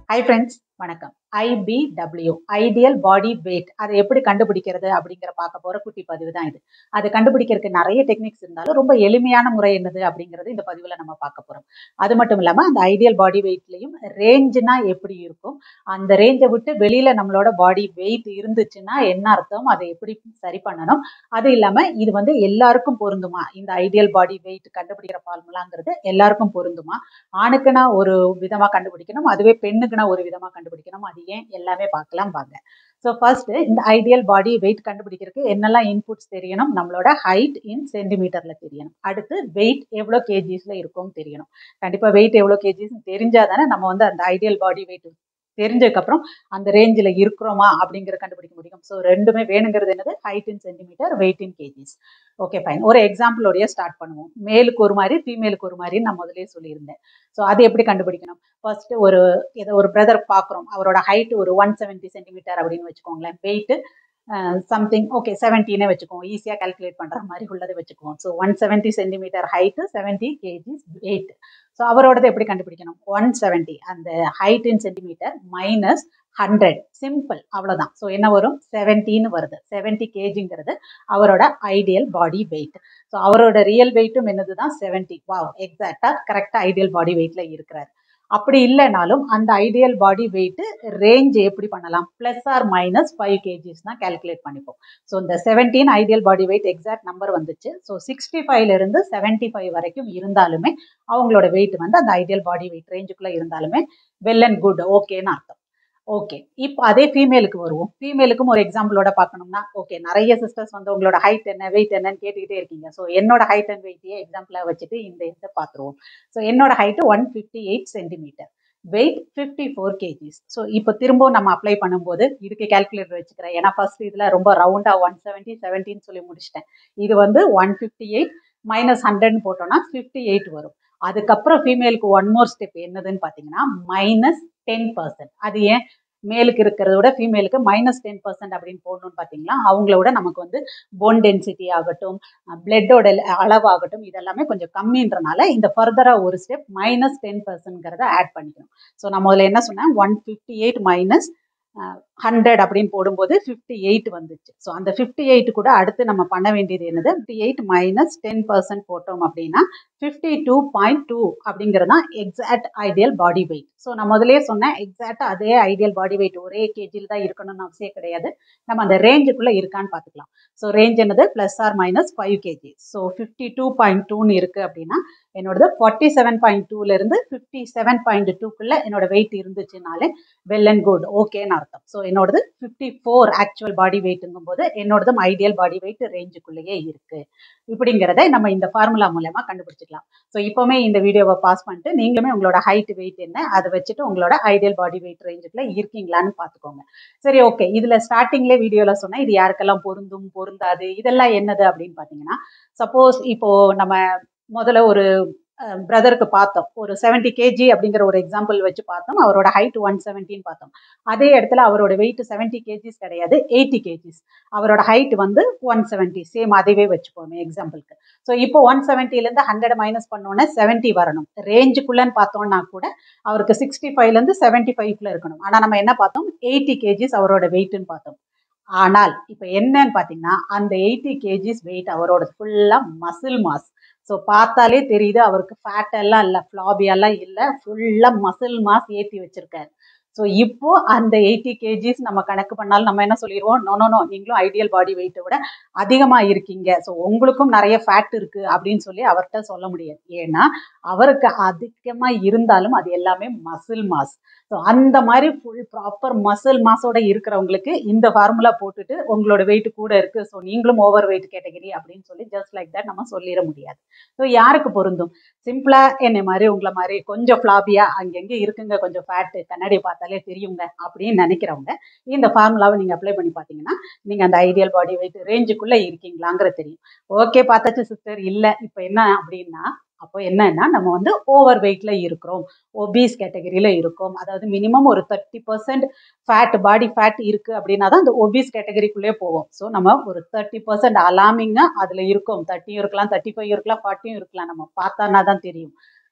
hi friends வணக்கம் ஐபிடபிள்யூ ideal body wait அதை எப்படி கண்டுபிடிக்கிறது அப்படிங்கிற பார்க்க போற குட்டி பதிவு தான் இது அது கண்டுபிடிக்கிறதுக்கு நிறைய டெக்னிக்ஸ் இருந்தாலும் ரொம்ப எளிமையான முறை என்னது அப்படிங்கிறது இந்த பதிவில் நம்ம பார்க்க போறோம் அது மட்டும் இல்லாமல் அந்த ஐடியல் பாடி வெயிட்லையும் ரேஞ்சுனா எப்படி இருக்கும் அந்த ரேஞ்சை விட்டு வெளியில நம்மளோட பாடி வெயிட் இருந்துச்சுன்னா என்ன அர்த்தம் அதை எப்படி சரி பண்ணணும் அது இல்லாம இது வந்து எல்லாருக்கும் பொருந்துமா இந்த ஐடியல் பாடி வெயிட் கண்டுபிடிக்கிற ஃபார்முலாங்கிறது எல்லாருக்கும் பொருந்துமா ஆணுக்குனா ஒரு விதமா கண்டுபிடிக்கணும் அதுவே பெண்ணுக்குனா ஒரு விதமா கண்டுபிடிக்கணும் அது ஏன் எல்லாமே பார்க்கலாம் வாங்க ஸோ ஃபர்ஸ்ட் இந்த ஐடியல் பாடி வெயிட் கண்டுபிடிக்கிறதுக்கு என்னெல்லாம் இன்புட்ஸ் தெரியணும் நம்மளோட ஹைட் இன் சென்டிமீட்டர்ல தெரியணும் அடுத்து வெயிட் எவ்வளோ கேஜிஸ்ல இருக்கும் தெரியணும் கண்டிப்பா வெயிட் எவ்வளோ கேஜிஸ் தெரிஞ்சாதானே நம்ம வந்து அந்த ஐடியல் பாடி வெயிட் தெரிஞ்சதுக்கப்புறம் அந்த ரேஞ்சில் இருக்கிறோமா அப்படிங்கிற கண்டுபிடிக்க முடியும் ஸோ ரெண்டுமே வேணுங்கிறது என்னது height in centimetre weight in kgs okay fine ஒரு எக்ஸாம்பிளோடய ஸ்டார்ட் பண்ணுவோம் மேலுக்கு ஒரு மாதிரி ஃபீமேலுக்கு ஒரு மாதிரி நான் முதலே சொல்லியிருந்தேன் ஸோ அது எப்படி கண்டுபிடிக்கணும் ஃபர்ஸ்ட் ஒரு ஏதோ ஒரு பிரதர் பார்க்குறோம் அவரோட ஹைட் ஒரு ஒன் செவன்ட்டி சென்டிமீட்டர் அப்படின்னு வச்சுக்கோங்களேன் வெயிட் சம்திங் ஓகே செவன்டீனே வச்சுக்குவோம் ஈஸியாக கால்குலேட் பண்ணுற மாதிரி உள்ளதை வச்சுக்குவோம் so one seventy centimetre height seventy kgs weight so அவரோடது எப்படி கண்டுபிடிக்கணும் ஒன் செவன்ட்டி அந்த height in centimetre minus hundred simple அவ்வளோதான் ஸோ என்ன வரும் செவன்ட்டின்னு வருது செவன்ட்டி கேஜிங்கிறது அவரோட ஐடியல் பாடி வெயிட் ஸோ அவரோட ரியல் வெயிட்டும் என்னது தான் செவன்ட்டி வாவ் எக்ஸாக்டாக கரெக்டாக ஐடியல் பாடி வெயிட்டில் இருக்கிறார் அப்படி இல்லைனாலும் அந்த ஐடியல் பாடி வெயிட் ரேஞ்ச் எப்படி பண்ணலாம் plus or minus five kgs தான் கேல்குலேட் பண்ணிப்போம் ஸோ இந்த seventeen ideal body weight exact number வந்துச்சு ஸோ சிக்ஸ்டி ஃபைவ்ல இருந்து செவன்டி ஃபைவ் வரைக்கும் இருந்தாலுமே அவங்களோட வெயிட் வந்து அந்த ஐடியல் பாடி வெயிட் ரேஞ்சுக்குள்ள இருந்தாலுமே வெல் அண்ட் குட் ஓகேன்னு அர்த்தம் ஓகே இப்போ அதே ஃபீமேலுக்கு வருவோம் ஃபீமேலுக்கும் ஒரு எக்ஸாம்பிளோட பார்க்கணும்னா ஓகே நிறைய சிஸ்டர்ஸ் வந்து உங்களோட ஹைட் என்ன வெயிட் என்னன்னு கேட்டுக்கிட்டே இருக்கீங்க ஸோ என்னோட ஹைட் அண்ட் வெயிட்டையே எக்ஸாம்பிளாக வச்சுட்டு இந்த இதை பார்த்துருவோம் ஸோ என்னோட height one fifty eight centimetre weight fifty four kgs so இப்போ திரும்பவும் நம்ம அப்ளை பண்ணும்போது இதுக்கு கேல்குலேட்டர் வச்சுக்கிறேன் ஏன்னா ஃபர்ஸ்ட் இதில் ரொம்ப ரவுண்டாக ஒன் செவன்ட்டி செவன்ட்டின்னு சொல்லி முடிச்சிட்டேன் இது வந்து ஒன் ஃபிஃப்டி எயிட் மைனஸ் ஹண்ட்ரட்னு போட்டோம்னா ஃபிஃப்டி எயிட் வரும் அதுக்கப்புறம் ஃபீமேலுக்கு ஒன் மோர் ஸ்டெப் என்னதுன்னு பார்த்தீங்கன்னா மைனஸ் டென் பர்சன்ட் அது ஏன் மேலுக்கு இருக்கிறத விட ஃபீமேலுக்கு மைனஸ் டென் பர்சன்ட் அப்படின்னு போடணும்னு பார்த்தீங்கன்னா அவங்களோட நமக்கு வந்து போன் டென்சிட்டி ஆகட்டும் பிளட்டோட அளவாகட்டும் இதெல்லாமே கொஞ்சம் கம்மின்றனால இந்த ஃபர்தராக ஒரு ஸ்டெப் மைனஸ் டென் பர்சன்ட்ங்கிறத ஆட் பண்ணிக்கணும் ஸோ நான் முதல்ல என்ன சொன்னேன் one fifty eight minus hundred அப்படின்னு போடும்போது ஃபிஃப்டி எயிட் வந்துச்சு ஸோ அந்த ஃபிஃப்டி எயிட் கூட அடுத்து நம்ம பண்ண வேண்டியது என்னது fifty eight minus ten percent போட்டோம் அப்படின்னா ஃபிஃப்டி டூ பாயிண்ட் டூ அப்படிங்கிறது தான் exact ideal body weight so நான் முதலே சொன்னேன் எக்ஸாக்டாக அதே ஐடியல் பாடி வெயிட் ஒரே கேஜியில் தான் இருக்கணும்னு அவசியம் கிடையாது நம்ம அந்த ரேஞ்சுக்குள்ளே இருக்கான்னு பார்த்துக்கலாம் ஸோ ரேஞ்ச் என்னது plus or minus five kg so fifty two point டூன்னு இருக்குது அப்படின்னா என்னோடது ஃபார்ட்டி செவன் பாயிண்ட் டூலேருந்து ஃபிஃப்டி செவன் பாயிண்ட் டூக்குள்ளே என்னோட வெயிட் இருந்துச்சுனாலே வெல் அண்ட் குட் ஓகேன்னு அர்த்தம் ஸோ என்னோடது ஃபிஃப்டி ஃபோர் ஆக்சுவல் பாடி வெயிட்டுங்கும் போது என்னோடதும் ஐடியல் பாடி வெயிட் ரேஞ்சுக்குள்ளேயே இருக்குது இப்படிங்கிறத நம்ம இந்த ஃபார்முலா மூலயமா கண்டுபிடிச்சிக்கலாம் ஸோ இப்போவுமே இந்த வீடியோவை பாஸ் பண்ணிட்டு நீங்களுமே உங்களோட ஹைட் வெயிட் என்ன அதை வச்சுட்டு உங்களோட ஐடியல் பாடி வெயிட் ரேஞ்சுக்குள்ள இருக்கீங்களான்னு பார்த்துக்கோங்க சரி ஓகே இதில் ஸ்டார்டிங்லேயே வீடியோவில் சொன்னால் இது யாருக்கெல்லாம் பொருந்தும் பொருந்தாது இதெல்லாம் என்னது அப்படின்னு பார்த்தீங்கன்னா சப்போஸ் இப்போ நம்ம முதல்ல ஒரு பிரதருக்கு பார்த்தோம் ஒரு செவன்டி கேஜி அப்படிங்கிற ஒரு எக்ஸாம்பிள் வச்சு பார்த்தோம் அவரோட ஹைட் ஒன் செவன்ட்டின்னு பார்த்தோம் அதே இடத்துல அவரோட வெயிட் செவன்ட்டி கேஜிஸ் கிடையாது எயிட்டி கேஜிஸ் அவரோட ஹைட் வந்து ஒன் செவன்ட்டி சேம் அதுவே வச்சுப்போமே எக்ஸாம்பிளுக்கு ஸோ இப்போ ஒன் செவன்ட்டிலேருந்து ஹண்ட்ரட் மைனஸ் பண்ணோன்னே செவன்ட்டி வரணும் ரேஞ்சுக்குள்ளன்னு பார்த்தோம்னா கூட அவருக்கு சிக்ஸ்டி ஃபைவ்லேருந்து செவன்ட்டி ஃபைவ்ல இருக்கணும் ஆனால் நம்ம என்ன பார்த்தோம் எயிட்டி கேஜிஸ் அவரோட வெயிட்னு பார்த்தோம் ஆனால் இப்போ என்னன்னு பார்த்தீங்கன்னா அந்த எயிட்டி கேஜிஸ் வெயிட் அவரோட ஃபுல்லாக மசில் மாஸ் ஸோ பார்த்தாலே தெரியுது அவருக்கு ஃபேட் எல்லாம் இல்லை ஃப்ளாபியெல்லாம் இல்லை ஃபுல்லாக மசில் மாஸ் ஏற்றி வச்சிருக்காரு ஸோ இப்போ அந்த எயிட்டி கேஜிஸ் நம்ம கணக்கு பண்ணாலும் நம்ம என்ன சொல்லிடுவோம் நோ நோ நீங்களும் ஐடியல் பாடி வெயிட்டை விட அதிகமாக இருக்கீங்க ஸோ உங்களுக்கும் நிறைய ஃபேட் இருக்குது அப்படின்னு சொல்லி அவர்கிட்ட சொல்ல முடியாது ஏன்னா அவருக்கு அதிகமாக இருந்தாலும் அது எல்லாமே மசில் மாஸ் ஸோ அந்த மாதிரி ஃபுல் ப்ராப்பர் மசில் மாஸோட இருக்கிறவங்களுக்கு இந்த ஃபார்முலா போட்டுட்டு உங்களோட வெயிட் கூட இருக்குது ஸோ நீங்களும் ஓவர் வெயிட் கேட்டகரி அப்படின்னு சொல்லி ஜஸ்ட் லைக் தட் நம்ம சொல்லிட முடியாது ஸோ யாருக்கு பொருந்தும் சிம்பிளாக என்னை மாதிரி உங்களை மாதிரி கொஞ்சம் ஃப்ளாபியாக அங்கங்கே இருக்குங்க கொஞ்சம் ஃபேட்டு கண்ணாடி பார்த்தாலே தெரியுங்க அப்படின்னு நினைக்கிறவங்க இந்த ஃபார்முலாவை நீங்கள் அப்ளை பண்ணி பார்த்தீங்கன்னா நீங்கள் அந்த ஐடியல் பாடி வெயிட் ரேஞ்சுக்குள்ளே இருக்கீங்களாங்கிற தெரியும் ஓகே பார்த்தாச்சு சிஸ்டர் இல்லை இப்போ என்ன அப்படின்னா அப்போ என்னன்னா நம்ம வந்து ஓவர் வெயிட்ல இருக்கிறோம் ஒபீஸ் கேட்டகரியில இருக்கோம் அதாவது மினிமம் ஒரு thirty percent fat body fat இருக்கு அப்படின்னா தான் அந்த ஒபீஸ் கேட்டகரிக்குள்ளே போவோம் ஸோ நம்ம ஒரு தேர்ட்டி பர்சன்ட் அலாமிங்கா அதுல இருக்கோம் தேர்ட்டியும் இருக்கலாம் தேர்ட்டி ஃபைவ் இருக்கலாம் ஃபார்ட்டியும் இருக்கலாம் நம்ம பார்த்தானா தான் தெரியும்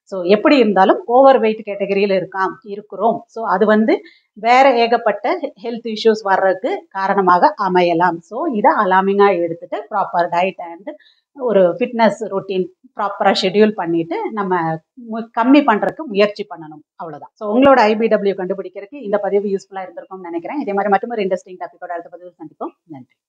ஸோ எப்படி இருந்தாலும் ஓவர் வெயிட் கேட்டகரியில் இருக்காம் இருக்கிறோம் ஸோ அது வந்து வேற ஏகப்பட்ட ஹெல்த் இஷ்யூஸ் வர்றதுக்கு காரணமாக அமையலாம் ஸோ இதை அலாமிங்காக எடுத்துட்டு ப்ராப்பர் டயட் அண்ட் ஒரு ஃபிட்னஸ் ரொட்டீன் ப்ராப்பராக ஷெட்யூல் பண்ணிட்டு நம்ம மு- கம்மி பண்ணுறதுக்கு முயற்சி பண்ணணும் அவ்வளோதான் ஸோ உங்களோட ஐபிடபிள்யூ கண்டுபிடிக்கிறதுக்கு இந்த பதிவு யூஸ்ஃபுல்லாக இருந்திருக்கும்னு நினைக்கிறேன் இதே மாதிரி மற்றும் ஒரு இன்ட்ரெஸ்டிங் டாப்பிக்கோட அடுத்த பதிவு சந்திப்போம் நன்றி